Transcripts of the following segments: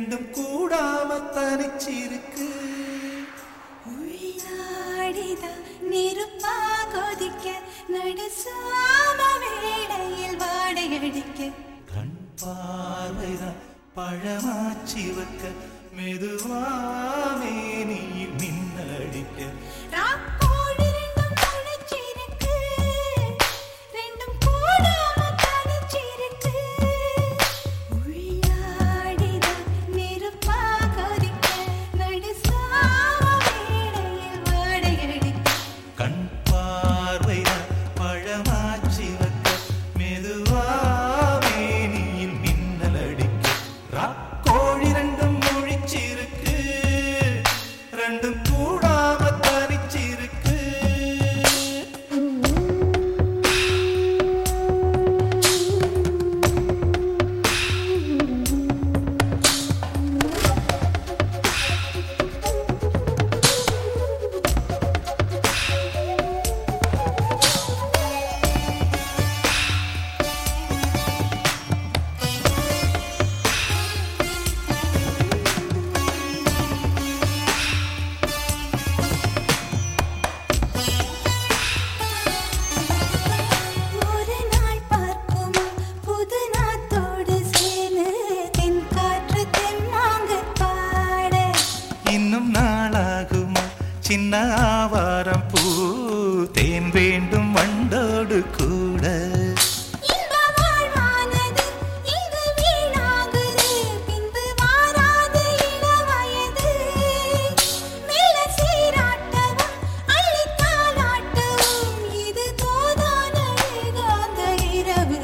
ரெண்டும் கூடாம தனிச்சிருக்கு உள்ளாடிதா நெருப்பா கொதிக்க நடுசாம வேளையில் வாடையடிக்க கண் பார்வைதான் பழமாச்சி வைக்க மெதுவாமே நீ மின்னடிக்க ராக்கோடு ரெண்டும் முளைச்சிருக்கு. ரெண்டும் கூடாம தனிச்சிருக்கு. உள்ளாடிதா நெருப்பா கொதிக்க நடுசாம வேளையில் வாடையடிக்க கண் பார்வைதான் பழமாச்சி வைக்க மெதுவாமே நீ மின்னலடிக்க ராக்கோழி ரெண்டும் முழிச்சிருக்கு ரெண்டும் கூடாம தனிச்சிருக்கு ஒரு நாள் பார்க்கும் புது நாத்தோடு சேர்ந்து தென்காற்று தென்னாங்க பாட இன்னும் நாளாகுமா சின்ன ஆவாரம் பூ தேன் வேண்டும் வண்டோடு கூட இந்த வாழ்வானது இங்கு வீணாகுது பின்பு வாராது இளவயது மெல்ல சீராட்டவும் அள்ளித் தாலாட்டவும் இது தோதான ஏகாந்த இரவு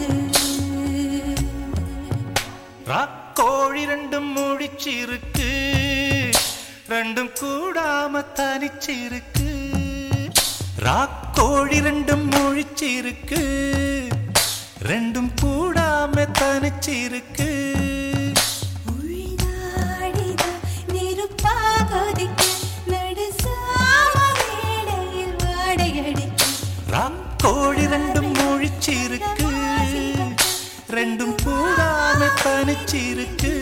ராக்கோழி ரெண்டும் முழிச்சிருக்கு ரெண்டும் கூடாம தனிச்சிருக்கு ராக்கோழி ரெண்டும் முழிச்சிருக்கு ரெண்டும் கூடாம தனிச்சிருக்கு உள்ளாடிதா நெருப்பா கொதிக்க நடுசாம வேளையில் வாடையடிக்க ராக்கோழி ரெண்டும் முழிச்சிருக்கு ரெண்டும் கூடாம தனிச்சிருக்கு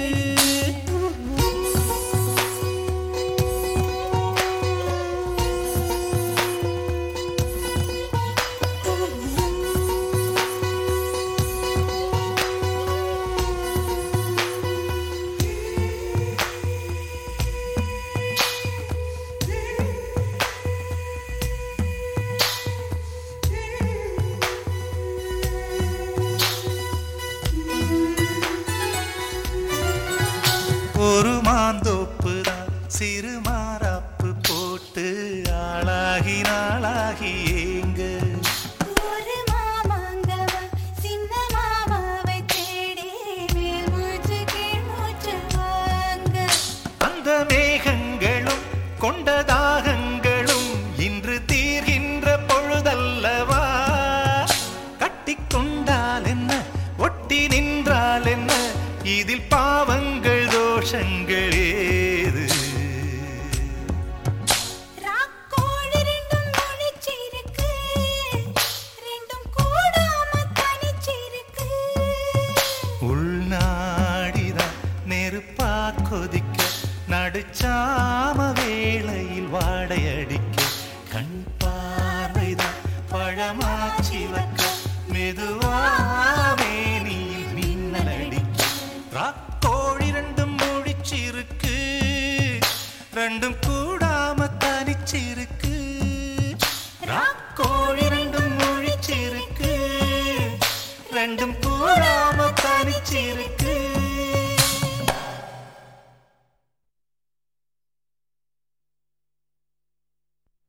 ஒரு மாந்தோப்பு தான் சிறு மாறாப்பு போட்டு ஆளாகி நாளாகி ஏங்க ஒரு மாமாங்கவா சின்ன மாமாவை தேடி மேல் மூச்சு கீழ் மூச்சு வாங்க அந்த மேகங்களும் கொண்ட தாகங்களும் இன்று தீர்கின்ற பொழுதல்லவா கட்டிக்கொண்டால் என்ன ஒட்டி நின்றால் என்ன இதில் பாவங்கள் தோஷங்கள் ஏது ராக்கோழி ரெண்டும் முழிச்சிருக்கு ரெண்டும் கூடாம தனிச்சிருக்கு உள்நாடிதான் நெருப்பா கொதிக்க நடுச்சாம வேளையில் வாடையடிக்க கண் பார்வைதான் பழமாச்சி வைக்க மெதுவாவே நீ மின்னல் அடிக்க ராக்கோழி ரெண்டும் முழிச்சிருக்கு ரெண்டும் கூடாம தனிச்சிருக்கு ராக்கோழி ரெண்டும் முழிச்சிருக்கு ரெண்டும்